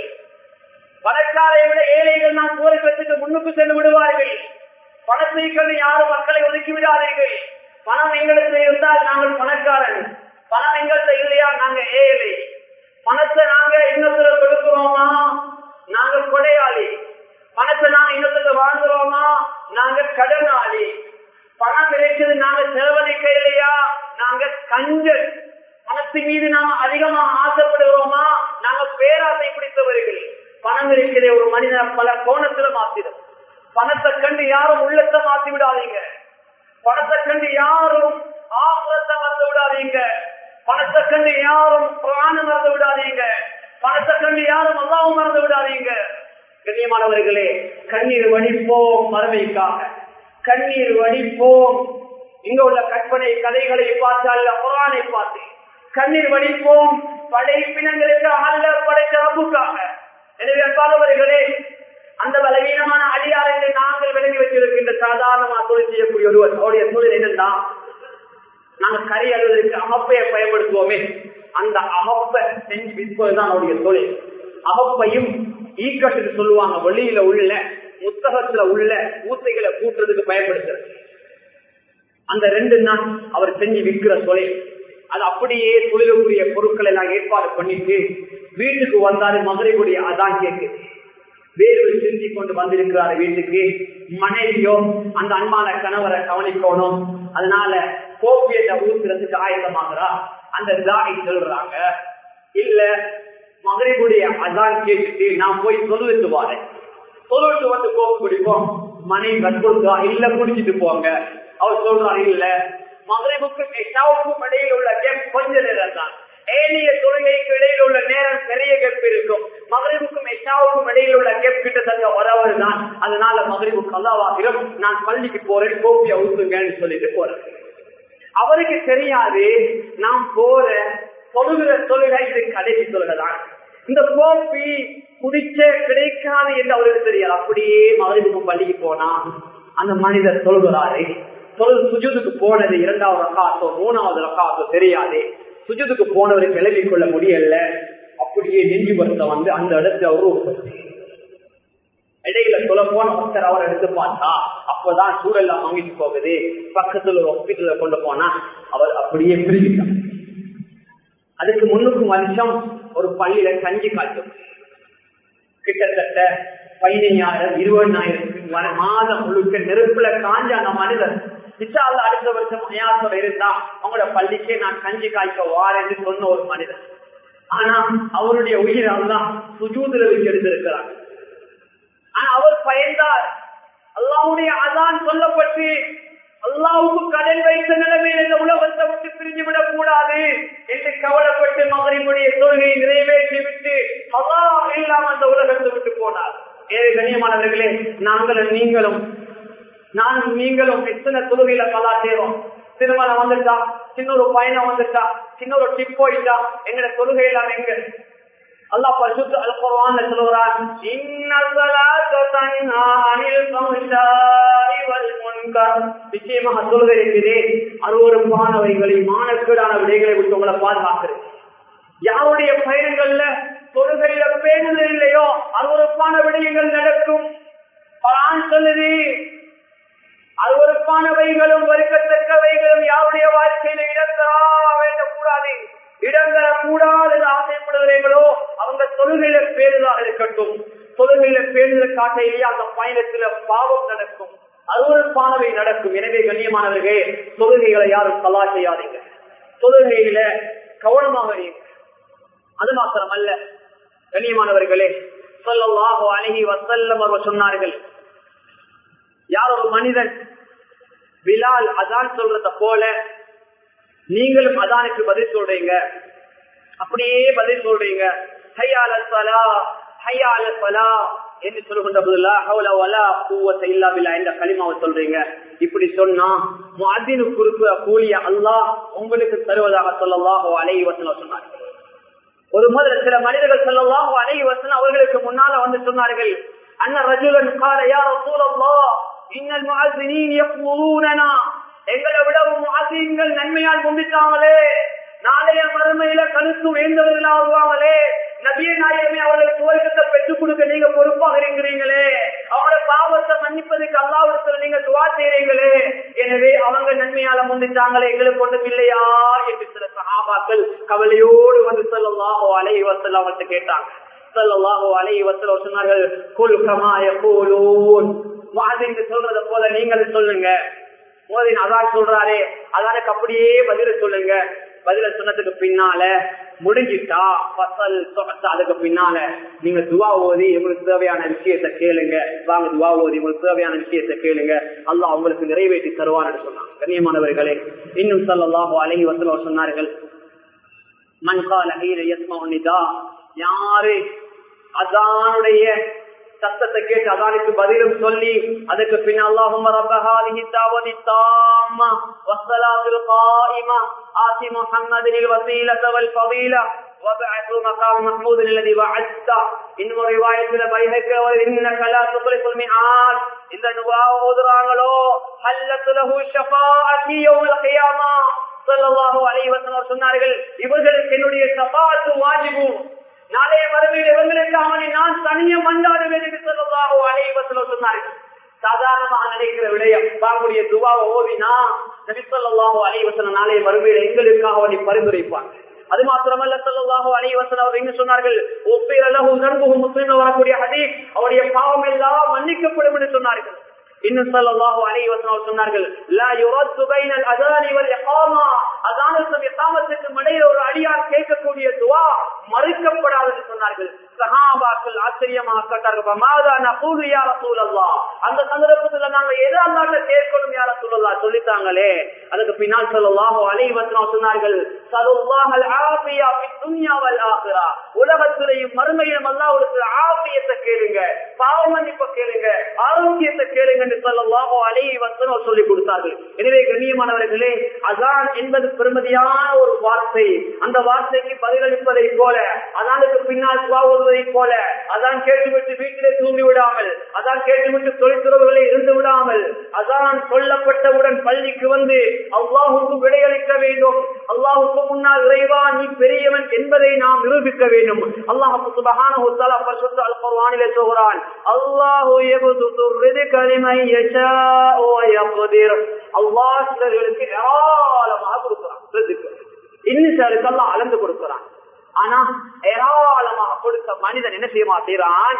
Speaker 1: பணக்காரை விட ஏழைகள் நான் சூரகத்துக்கு முன்னுக்கு சென்று விடுவார்கள் பணத்தை கண்டு யாரும் மக்களை ஒதுக்கி விடாதீர்கள் பணம் எங்களுக்கு இருந்தால் நாங்கள் பணக்காரன் பணம் எங்கள்கிட்ட இல்லையா நாங்க ஏழை பணத்தை நாங்க இன்னத்துல கொடுக்கிறோமா நாங்க கொடையாளி பணத்தை நாங்க இன்னத்துல வாழ்ந்துறோமா நாங்க கடனாளி பணம் கிடைச்சது நாங்க செலவழிக்க இல்லையா நாங்க கஞ்சல் பணத்தின் மீது நாம அதிகமா ஆசைப்படுகிறோமா நாங்க பேராசை பிடித்தவர்கள் பணம் இருக்கிற ஒரு மனிதன் பல கோணத்துல மாத்திடும் பணத்தை கண்டு யாரும் உள்ளத்தை மாத்தி விடாதீங்க பணத்தை கண்டு யாரும் ஆபரத்தை மறந்து விடாதீங்க பணத்தை கண்டு யாரும் பிராணம் மறந்து விடாதீங்க பணத்தை கண்டு யாரும் அல்லாவும் மறந்து விடாதீங்க கண்ணியமானவர்களே கண்ணீர் வடிப்போம் மறுமைக்காக கண்ணீர் வடிப்போம் இங்க உள்ள கற்பனை கதைகளை பார்த்து அல்ல குரானை பார்த்து கண்ணீர் வடிப்போம் படைப்பினங்களுக்கு அல்ல படைத்த ரப்புக்காக எனவே அன்பானவர்களே அந்த பலவீனமான அடியாரத்தை நாங்கள் விளங்கி வச்சிருக்கின்ற சாதாரணமா தொழில் செய்யக்கூடிய ஒருவர் அவருடைய தொழில் என்னன்னா நாங்க கரை அழுவதற்கு அகப்பையை பயன்படுத்துவோமே அந்த அகப்பை செஞ்சு விற்பதுதான் அவருடைய தொழில் அகப்பையும் ஈக்கட்டுக்கு சொல்லுவாங்க வெளியில உள்ள புத்தகத்துல உள்ள ஊத்தைகளை கூட்டுறதுக்கு பயன்படுத்துறது அந்த ரெண்டு நாள் அவர் செஞ்சு விற்கிற தொழில் அது அப்படியே தொழிலுக்குரிய பொருட்களை எல்லாம் ஏற்பாடு பண்ணிட்டு வீட்டுக்கு வந்தாரு மதுரைக்குடைய அதான் கேட்குது வேறு சிந்தி கொண்டு வந்திருக்கிறார் வீட்டுக்கு மனைவியோ அந்த அன்பான கணவரை கவனிக்கணும் அதனால கோப்பியத்தை ஊத்துறதுக்கு ஆயுதமாகிறா அந்த தாய் சொல்றாங்க இல்ல மகரிபுடைய அதான் கேட்டுட்டு நான் போய் சொல்லிட்டு வரேன் சொல்லிட்டு வந்து கோப்பு குடிப்போம் மனைவி கற்பொழுதா இல்ல குடிச்சிட்டு போங்க அவர் சொல்றாரு இல்ல மகரிபுக்கும் எட்டாவுக்கும் இடையில் உள்ள கேப் கொஞ்ச நேரம் தான் ஏனைய தொழுகைக்கு இடையில் உள்ள நேரம் பெரிய கெப் இருக்கும் மகரிபுக்கும் எட்டாவுக்கும் இடையில் உள்ள கெப் கிட்டத்தட்ட வரவர் தான் அதனால மகரிபு கல்லாவாகிலும் நான் பள்ளிக்கு போறேன் கோப்பி அவுத்துங்கன்னு சொல்லிட்டு போறேன் அவருக்கு தெரியாது நான் போற தொழுகிற தொழுகை இது கடைசி தொழுகைதான் இந்த கோப்பி குடிச்ச கிடைக்காது என்று அவருக்கு தெரியாது அப்படியே மகரிபுக்கு பள்ளிக்கு போனா அந்த மனிதர் சொல்கிறாரு தொழில் சுஜுதுக்கு போனது இரண்டாவது ரக்காத்தோ மூணாவது ரக்காத்தோ தெரியாது சுஜத்துக்கு போனவரை கிளம்பி கொள்ள முடியல அப்படியே நெஞ்சு வருத்தம் வந்து அந்த இடத்துல அவரு இடையில சொல்ல போன ஒருத்தர் அவர் எடுத்து பார்த்தா அப்பதான் சூழல்லாம் வாங்கிட்டு போகுது பக்கத்துல ஒரு ஹாஸ்பிட்டல கொண்டு போனா அவர் அப்படியே பிரிஞ்சுட்டார் அதுக்கு முன்னுக்கு வருஷம் ஒரு பள்ளியில கஞ்சி காட்டும் கிட்டத்தட்ட பதினைஞ்சாயிரம் இருபதாயிரத்துக்கு மாதம் முழுக்க நெருப்புல காஞ்ச அந்த மனிதர் விசால அடுத்த வருஷம் மயாசோட இருந்தா அவங்களோட பள்ளிக்கே நான் கஞ்சி காய்க்க வாரேன்னு சொன்ன ஒரு மனிதர் ஆனா அவருடைய உயிர் அல்லா சுஜூதுல வச்சு எடுத்திருக்கிறார் ஆனா அவர் பயந்தார் அல்லாவுடைய அதான் சொல்லப்பட்டு அல்லாவுக்கு கடல் வைத்த நிலைமையில் இந்த உலகத்தை விட்டு பிரிஞ்சு விடக் கூடாது என்று கவலைப்பட்டு மகனினுடைய தொழுகையை நிறைவேற்றி விட்டு அல்லா இல்லாம அந்த உலகத்தை விட்டு போனார் ஏழை கண்ணியமானவர்களே நாங்களும் நீங்களும் நானும் நீங்களும் எத்தனை தொழுகையில கலா செய்வோம் திருமணம் வந்துட்டா சின்ன ஒரு பயணம் வந்துட்டா சின்ன ஒரு டிப் போயிட்டா எங்கட தொழுகையில எங்க அல்லா பரிசுத்த அல் குர்ஆன்ல சொல்றான் இன்ன ஸலாத்த தன்ஹா அனில் ஃபஹ்ஷாஇ வல் முன்கர் நிச்சயமாக தொழுகை இருக்குது அருவருப்பானவைகளை மானக்கேடான விடைகளை விட்டு உங்களை பாதுகாக்கிறது யாருடைய பயணங்கள்ல தொழுகையில பேணுதல் இல்லையோ அருவருப்பான விடயங்கள் நடக்கும் குர்ஆன் சொல்லுது அருவருப்பானவைகளும் வருக்கத்தக்கவைகளும் யாருடைய வாழ்க்கையில இடத்தரா வேண்டக்கூடாது இடந்தர கூடாது ஆசைப்படுகிறீங்களோ அவங்க தொழுகையில பேருதாக இருக்கட்டும் தொழுகையில பேருதல் காட்டையிலேயே அந்த பயணத்துல பாவம் நடக்கும் அருவருப்பானவை நடக்கும் எனவே கண்ணியமானவர்களே தொழுகைகளை யாரும் தலா செய்யாதீங்க தொழுகையில கவனமாக இருங்க அது மாத்திரம் அல்ல கண்ணியமானவர்களே சொல்லல்லாஹோ அழகி வசல்லம் அவர் சொன்னார்கள் யார் ஒரு மனிதன் பிலால் அதான் சொல்றத போல நீங்களும் அதானுக்கு பதில் சொல்றீங்க அப்படியே பதில் சொல்றீங்க ஹையால சலா ஹையால சலா என்று சொல்லுகின்ற போதுல ஹவுல வலா கூவத்தை இல்லா பில்லா என்ற களிமாவை சொல்றீங்க இப்படி சொன்னா அதினு குறுப்பு கூலிய அல்லாஹ் உங்களுக்கு தருவதாக சொல்லலாஹோ அலை வசனம் சொன்னார்கள் ஒரு முதல் சில மனிதர்கள் சொல்லலாம் அலை வசனம் அவர்களுக்கு முன்னால வந்து சொன்னார்கள் அண்ணன் ரஜுலன் கால யார் சூழல்லா இன்னல் முஅஸ்ஸினீன் யக்முலூனனா எங்களை விட முஅஸ்ஸின்கள் நன்மையால் முந்திட்டாங்களே நாளைய மறுமையில கழுத்து வேந்தவர்களா வருவாங்களே நபிய நாயகமே அவர்களுக்கு துவக்கத்தை பெற்றுக் கொடுக்க நீங்க பொறுப்பாக இருக்கிறீங்களே அவங்களோட பாவத்தை மன்னிப்பதுக்கு அல்லாவிடத்துல நீங்க துவா செய்றீங்களே எனவே அவங்க நன்மையால முந்திட்டாங்களே எங்களுக்கு ஒன்றும் இல்லையா என்று சில சகாபாக்கள் கவலையோடு வந்து சொல்லலாஹோ அலை வசல் அவங்கள்ட்ட கேட்டாங்க சொல்லலாஹோ அலை வசல் சொன்னார்கள் குல் கமாய கூலூன் மாதிரி சொல்றத போல நீங்கள் சொல்லுங்க மோதின் அதான் சொல்றாரே அதானுக்கு அப்படியே பதில சொல்லுங்க பதில சொன்னதுக்கு பின்னால முடிஞ்சிட்டா பசல் அதுக்கு பின்னால நீங்க துவா ஓதி உங்களுக்கு தேவையான விஷயத்தை கேளுங்க வாங்க துவா ஓதி உங்களுக்கு தேவையான விஷயத்தை கேளுங்க அல்லாஹ் உங்களுக்கு நிறைவேற்றி தருவான்னு சொன்னாங்க கண்ணியமானவர்களே இன்னும் சொல்லலாம் அழகி வந்து சொன்னார்கள் மண்கால யாரு அதானுடைய சத்தத்தை கேட்டு அதானுக்கு பதிலும் சொல்லி அதுக்கு பின் அல்லாஹும் ரப்பஹாலிஹி தாவதி தாம்மா வஸ்ஸலாத்துல் காயிமா ஆதி முஹம்மதில் வஸீலத வல் ஃபதீலா وبعث مقام محمود الذي وعدت إن رواية بيهك وإنك لا تخلف الميعاد இந்த துவா ஓதுறாங்களோ ஹல்லத் லஹு ஷஃபாஅத்தி யௌமல் கியாமா ஸல்லல்லாஹு அலைஹி வஸல்லம் சொன்னார்கள் இவர்களுக்கு என்னுடைய ஷஃபாஅத்து வாஜிபு நாளைய மறுமையில் இவங்களுக்கு அவனை நான் தனிய மண்டாடுவேன் என்று சொல்லலாகோ அலைவசல சொன்னார்கள் சாதாரணமாக நினைக்கிற விடயம் பாங்குடைய துவாவை ஓவினா நபிசல்லாஹோ அலைவசன நாளைய மறுமையில எங்களுக்காக அவனை பரிந்துரைப்பாங்க அது மாத்திரமல்ல சொல்லலாகோ அலைவசன் அவர் என்ன சொன்னார்கள் ஒப்பேரளவு நண்பு முஸ்லீம் வரக்கூடிய ஹதி அவருடைய பாவம் எல்லாம் மன்னிக்கப்படும் என்று சொன்னார்கள் இன்னும் சொல்லலாஹோ அலைவசன் சொன்னார்கள் லா யுரத்து பைனல் அதானி வல் இகாமா அதானத்தும் இகாமத்துக்கு இடையில ஒரு அடியார் கேட்கக்கூடிய துவா மறுக்கப்படாது என்று சொன்னார்கள் சஹாபாக்கள் ஆச்சரியமாக கேட்டார்கள் மாதா நகூலு யார சூழல்லா அந்த சந்தர்ப்பத்துல நாங்க எது அல்லாட்ட கேட்கணும் யார சூழல்லா சொல்லித்தாங்களே அதுக்கு பின்னால் சொல்லலாஹோ அலைவசனம் சொன்னார்கள் சலுல்லாஹல் ஆபியா துன்யாவல் ஆகிறா உலகத்திலையும் மறுமையிலும் அல்லாவுக்கு ஆபியத்தை கேளுங்க பாவ மன்னிப்பை கேளுங்க ஆரோக்கியத்தை கேளுங்க என்று சொல்லலாஹோ அலைவசனம் சொல்லி கொடுத்தார்கள் எனவே கண்ணியமானவர்களே அதான் என்பது பெருமதியான ஒரு வார்த்தை அந்த வார்த்தைக்கு பதிலளிப்பதை போல அதானுக்கு பின்னால் சுவாவுவதை போல அதான் கேட்டுவிட்டு வீட்டிலே தூங்கி விடாமல் அதான் கேட்டுவிட்டு தொழிற்துறவுகளை இருந்து விடாமல் அதான் சொல்லப்பட்டவுடன் பள்ளிக்கு வந்து அல்லாஹுக்கு விடையளிக்க வேண்டும் அல்லாஹுக்கு முன்னால் இறைவா நீ பெரியவன் என்பதை நாம் நிரூபிக்க வேண்டும் அல்லாஹுக்கு சுபகான பரிசுத்த அல் குர்ஆனிலே சொல்கிறான் அல்லாஹு யபதுது ரிஸ்க லிமன் யஷாஉ வ யக்திர் அல்லாஹ் சிலர்களுக்கு ஏராளமாக கொடுக்கிறான் ரிஸ்க் இன்னும் சிலருக்கு அல்லாஹ் அளந்து கொடுக்கிறான் ஆனா ஏராளமாக கொடுத்த மனிதன் என்ன செய்ய மாட்டேறான்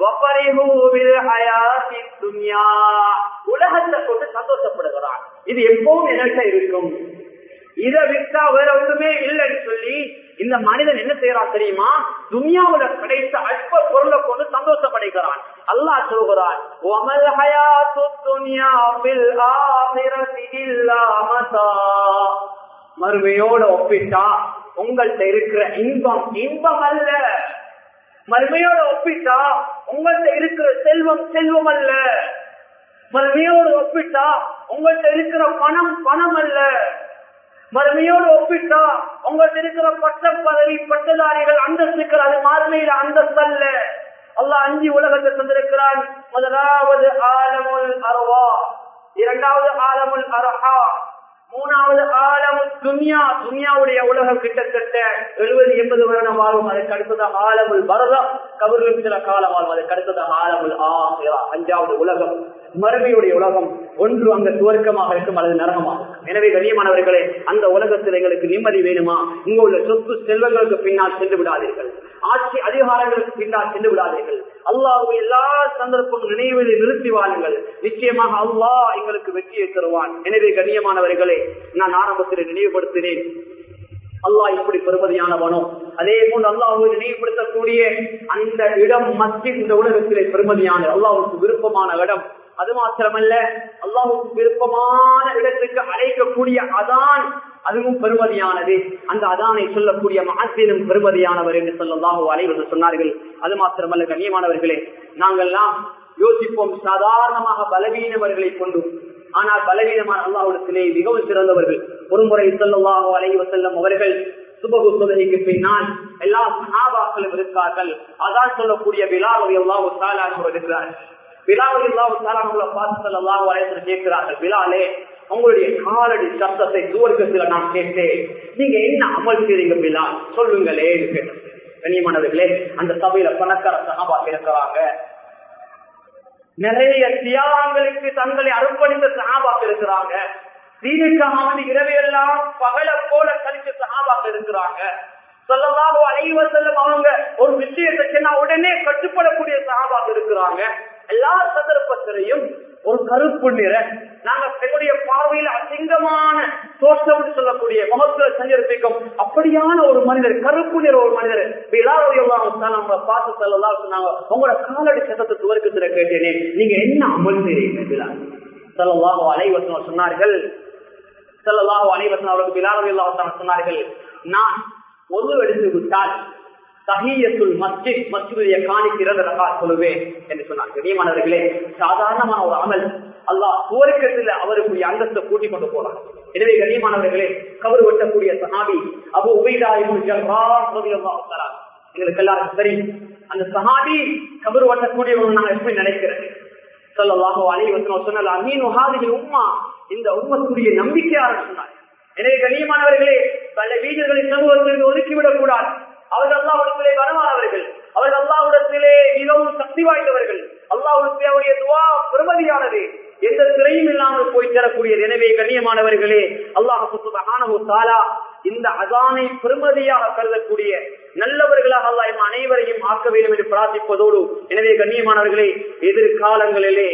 Speaker 1: உலகத்தை கொண்டு சந்தோஷப்படுகிறான் இது எப்பவும் என்னட்ட இருக்கும் இதை விட்டா வேற ஒன்றுமே இல்லைன்னு சொல்லி இந்த மனிதன் என்ன செய்யறான் தெரியுமா துனியாவுல கிடைத்த அற்ப பொருளை கொண்டு சந்தோஷப்படைக்கிறான் அல்லாஹ் சொல்கிறான் ஒமல் ஹயாத்து துனியா பில் ஆஹிரதி இல்லா மதா மறுமையோட ஒப்பிட்டா உங்கள்கிட்ட இருக்கிற இன்பம் இன்பம் அல்ல மறுமையோட ஒப்பிட்டா உங்கள்கிட்ட இருக்கிற செல்வம் செல்வம் அல்ல மறுமையோடு ஒப்பிட்டா உங்கள்கிட்ட இருக்கிற பணம் பணம் அல்ல மறுமையோடு ஒப்பிட்டா உங்கள்கிட்ட இருக்கிற பட்ட பதவி பட்டதாரிகள் அந்தஸ்துக்கள் அது மறுமையில அந்தஸ்து அல்ல அல்ல அஞ்சு உலகத்தை தந்திருக்கிறான் முதலாவது ஆலமுல் அருவா இரண்டாவது ஆலமுல் அரஹா மூணாவது ஆலம் துன்யா துன்யாவுடைய உலகம் கிட்டத்தட்ட எழுபது எண்பது வருடம் வாழும் அதுக்கு அடுத்ததாக ஆலமுல் பரதம் கபர்கள் சில காலம் வாழும் அதுக்கு அடுத்ததாக ஆலமுல் ஆசிரா அஞ்சாவது உலகம் மறுமையுடைய உலகம் ஒன்று அங்க துவர்க்கமாக இருக்கும் அல்லது நரகமாகும் எனவே கண்ணியமானவர்களே அந்த உலகத்தில் எங்களுக்கு நிம்மதி வேணுமா இங்க உள்ள சொத்து செல்வங்களுக்கு பின்னால் சென்று விடாதீர்கள் ஆட்சி அதிகாரங்களுக்கு பின்னால் சென்று விடாதீர்கள் அல்லாஹ் எல்லா சந்தர்ப்பம் நினைவில் நிறுத்தி வாழுங்கள் நிச்சயமாக அல்லாஹ் எங்களுக்கு வெற்றியை தருவான் எனவே கண்ணியமானவர்களே நான் ஆரம்பத்தில் நினைவுபடுத்தினேன் அல்லாஹ் இப்படி பெருமதியானவனோ அதே போன்று அல்லாஹுவை நினைவுபடுத்தக்கூடிய அந்த இடம் மஸ்ஜித் இந்த உலகத்திலே பெருமதியான அல்லாஹுக்கு விருப்பமான இடம் அது மாத்திரமல்ல அல்லாஹுக்கு விருப்பமான இடத்துக்கு அழைக்கக்கூடிய அதான் அதுவும் பெருமதியானது அந்த அதானை சொல்லக்கூடிய மாசினும் பெருமதியானவர் என்று சொல்லல்லாஹு அலைவது சொன்னார்கள் அது மாத்திரமல்ல கண்ணியமானவர்களே நாங்கள்லாம் யோசிப்போம் சாதாரணமாக பலவீனவர்களை கொண்டு ஆனால் பலவீனமான அல்லாஹிடத்திலே மிகவும் சிறந்தவர்கள் ஒருமுறை சொல்லல்லாஹு அலைவ செல்லும் அவர்கள் சுபகு தொழுகைக்கு பின்னால் எல்லா சகாபாக்களும் இருக்கார்கள் அதான் சொல்லக்கூடிய விழாவை எல்லாம் இருக்கிறார் விழாவை எல்லாம் பார்த்து சொல்லலாம் வரையத்தில் கேட்கிறார்கள் விழாலே உங்களுடைய காலடி சத்தத்தை துவர்க்கத்தில் நான் கேட்டேன் நீங்க என்ன அமல் செய்றீங்க பிலா சொல்லுங்களே கேட்டேன் கண்ணியமானவர்களே அந்த சபையில பணக்கார சகாபா இருக்கிறாங்க நிறைய தியாகங்களுக்கு தங்களை அர்ப்பணித்த சகாபாக்க இருக்கிறாங்க தீனுக்காக வந்து இரவையெல்லாம் பகல போல கழிச்ச சகாபாக்க இருக்கிறாங்க சொல்லலாக அனைவர் செல்லும் அவங்க ஒரு விஷயத்தை சொன்னா உடனே கட்டுப்படக்கூடிய சகாபாக இருக்கிறாங்க எல்லா சந்தர்ப்பத்திலையும் ஒரு கருப்பு நிற நாங்க எங்களுடைய பார்வையில அசிங்கமான தோற்றம் சொல்லக்கூடிய முகத்துல சஞ்சரிப்பிக்கும் அப்படியான ஒரு மனிதர் கருப்பு நிற ஒரு மனிதர் நம்ம பார்த்து சொல்லலாம் சொன்னாங்க உங்களோட காலடி சத்தத்தை துவர்க்கத்துல கேட்டேனே நீங்க என்ன அமல் செய்றீங்க பிலால் சொல்லலாக அலைவசனம் சொன்னார்கள் சொல்லலாக அலைவசனம் அவருக்கு பிலால் சொன்னார்கள் நான் ஒன்று எடுத்து விட்டால் சஹியத்துல் மஸ்ஜித் மஸ்ஜிதுடைய காணிக்கிறது ரகா சொல்லுவேன் என்று சொன்னார் கண்ணியமானவர்களே சாதாரணமான ஒரு அமல் அல்லாஹ் சுவர்க்கத்தில் அவருக்குரிய அந்தஸ்தை கூட்டிக் கொண்டு போறார் எனவே கண்ணியமானவர்களே கவர் வெட்டக்கூடிய சஹாபி அபு உபைதா எங்களுக்கு எல்லாருக்கும் சரி அந்த சஹாபி கபர் வெட்டக்கூடியவங்க நாங்க எப்படி நினைக்கிறது சொல்லலாக அனைவரும் சொன்னால் அமீன் உம்மா இந்த உம்மத்துடைய நம்பிக்கையாளர் சொன்னார் எனவே கண்ணியமானவர்களே பல வீரர்களை சமூகத்திலிருந்து ஒதுக்கிவிடக் கூடாது அவர்கள் அல்லாஹிடத்திலே வரமானவர்கள் அவர்கள் அல்லாஹிடத்திலே மிகவும் சக்தி வாய்ந்தவர்கள் அல்லாஹிடத்திலே அவருடைய துவா பெருமதியானது எந்த திரையும் இல்லாமல் போய் தரக்கூடியது எனவே கண்ணியமானவர்களே அல்லாஹு தாலா இந்த அதானை பெருமதியாக கருதக்கூடிய நல்லவர்களாக அல்லாஹ் அனைவரையும் ஆக்க வேண்டும் என்று பிரார்த்திப்பதோடு எனவே கண்ணியமானவர்களே எதிர்காலங்களிலே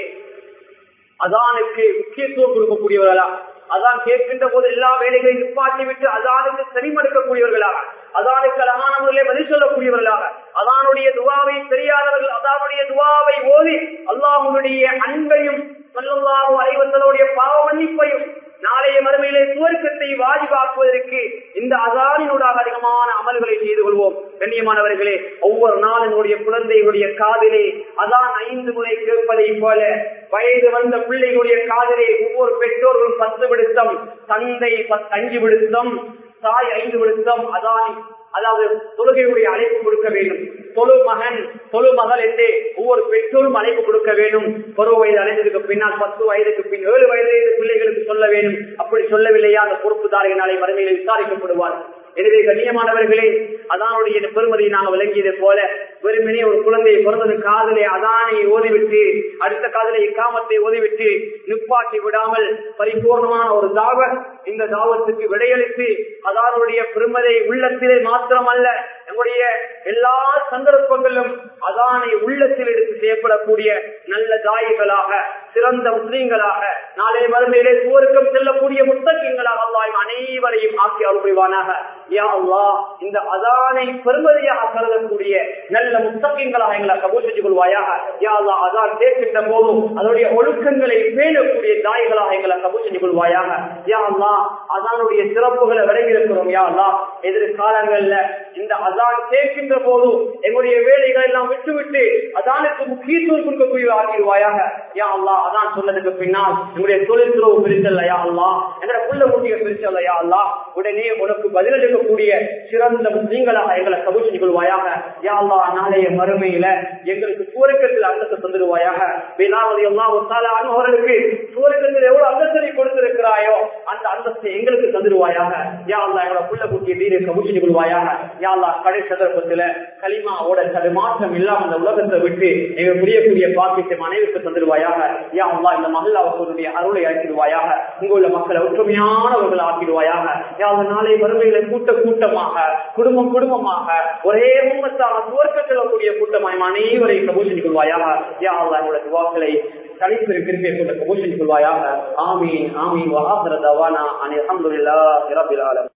Speaker 1: அதானுக்கு முக்கியத்துவம் கொடுக்கக்கூடியவர்களா அதான் கேட்கின்ற போது எல்லா வேலைகளையும் நிப்பாட்டி விட்டு அதானுக்கு செறிமடுக்கக்கூடியவர்களாக அதானுக்கு அழகான முறையிலே பதில் சொல்லக்கூடியவர்களாக அதானுடைய துவாவை தெரியாதவர்கள் அதானுடைய துவாவை ஓதி அல்லாஹுடைய அன்பையும் சொல்லல்லாஹு அலைவந்தனுடைய பாவ மன்னிப்பையும் நாளைய மறுமையிலே சுவர்க்கத்தை வாஜிபாக்குவதற்கு இந்த அதானினூடாக அதிகமான அமல்களை செய்து கொள்வோம் கண்ணியமானவர்களே ஒவ்வொரு நாள் என்னுடைய குழந்தைகளுடைய காதிலே அதான் ஐந்து முறை கேட்பதை போல வயது வந்த பிள்ளைகளுடைய காதிலே ஒவ்வொரு பெற்றோர்களும் பத்து விடுத்தம் தந்தை அஞ்சு விடுத்தம் தாய் ஐந்து விடுத்தம் அதான் அதாவது தொழுகையுடைய அழைப்பு கொடுக்க வேண்டும் தொழு மகன் தொழு மகள் என்று ஒவ்வொரு பெற்றோரும் அழைப்பு கொடுக்க வேண்டும் பருவ வயது அடைந்ததுக்கு பின்னால் பத்து வயதுக்கு பின் ஏழு வயது பிள்ளைகளுக்கு சொல்ல வேண்டும் அப்படி சொல்லவில்லையா அந்த பொறுப்புதாரிகள் நாளை மறுமையில் விசாரிக்கப்படுவார் எனவே கண்ணியமானவர்களே அதானுடைய பெருமதியை நாங்கள் விளங்கியது போல வெறுமனே ஒரு குழந்தையை பிறந்தது காதலை அதானை ஓதிவிட்டு அடுத்த காதலை காமத்தை ஓதிவிட்டு நிப்பாட்டி விடாமல் பரிபூர்ணமான ஒரு தாவத் இந்த தாவத்துக்கு விடையளித்து அதானுடைய பெருமதை உள்ளத்திலே மாத்திரமல்ல நம்முடைய எல்லா சந்தர்ப்பங்களிலும் அதானை உள்ளத்தில் எடுத்து செய்யப்படக்கூடிய நல்ல தாயிகளாக சிறந்த முஸ்லீம்களாக நாளை மறுமையிலே சுவருக்கம் செல்லக்கூடிய முத்தகங்களாக அல்லாஹ் அனைவரையும் ஆக்கி அருள்வானாக யா அல்லாஹ் இந்த அதானை பெருமதியாக கருதக்கூடிய நல்ல முத்தகங்களாக எங்களை கபூல் செஞ்சு கொள்வாயாக யா அல்லாஹ் அதான் கேட்கின்ற போதும் அதனுடைய ஒழுக்கங்களை பேணக்கூடிய தாய்களாக எங்களை கபூல் செஞ்சு கொள்வாயாக யா அல்லாஹ் அதானுடைய சிறப்புகளை விளங்கியிருக்கிறோம் யா அல்லாஹ் எதிர்காலங்கள்ல இந்த அதான் கேட்கின்ற போதும் எங்களுடைய வேலைகள் எல்லாம் விட்டுவிட்டு அதானுக்கு முக்கியத்துவம் கொடுக்கக்கூடிய ஆகிடுவாயாக யா அல்லா அதான் சொன்னதுக்கு பின்னால் எங்களுடைய தொழில் துறவு பிரிச்சல்ல யா அல்லா எங்களோட புள்ள முட்டிய பிரிச்சல்ல யா அல்லா உடனே உனக்கு பதிலளிக்கக்கூடிய சிறந்த முஸ்லீம்களாக எங்களை கபூல் செஞ்சு கொள்வாயாக யா அல்லா நாளைய மறுமையில எங்களுக்கு சூரக்கத்தில் அந்தத்தை தந்துடுவாயாக வேளாவது எல்லாம் அவர்களுக்கு சூரக்கத்தில் எவ்வளவு அந்தஸ்தை கொடுத்திருக்கிறாயோ அந்த அந்தஸ்தை எங்களுக்கு தந்துடுவாயாக யா அல்லா எங்களோட புள்ள குட்டிய தீரை கபூல் செஞ்சு கொள்வாயாக யா அல்லா கடை சந்தர்ப்பத்துல களிமாவோட தடுமாற்றம் இல்லாம அந்த உலகத்தை விட்டு எங்க புரியக்கூடிய பாக்கியத்தை மனைவிக்கு தந்துடுவாயாக யா அல்லா இந்த மகளாவுடைய அருளை ஆக்கிடுவாயாக உங்களுள்ள மக்களை ஒற்றுமையானவர்கள் ஆக்கிடுவாயாக யா அந்த நாளை வறுமைகளை கூட்ட கூட்டமாக குடும்பம் குடும்பமாக ஒரே முகத்தாக துவர்க்க செல்லக்கூடிய கூட்டமாய் அனைவரையும் கபூல் செஞ்சு கொள்வாயாக யா அல்லா எங்களுடைய துவாக்களை தனிப்பு கிருப்பை கொண்ட கபூல் செஞ்சு கொள்வாயாக ஆமீன் ஆமீன் வஹாசர தவானா அனி அல்ஹம்துலில்லாஹி ரப்பில் ஆலமீன்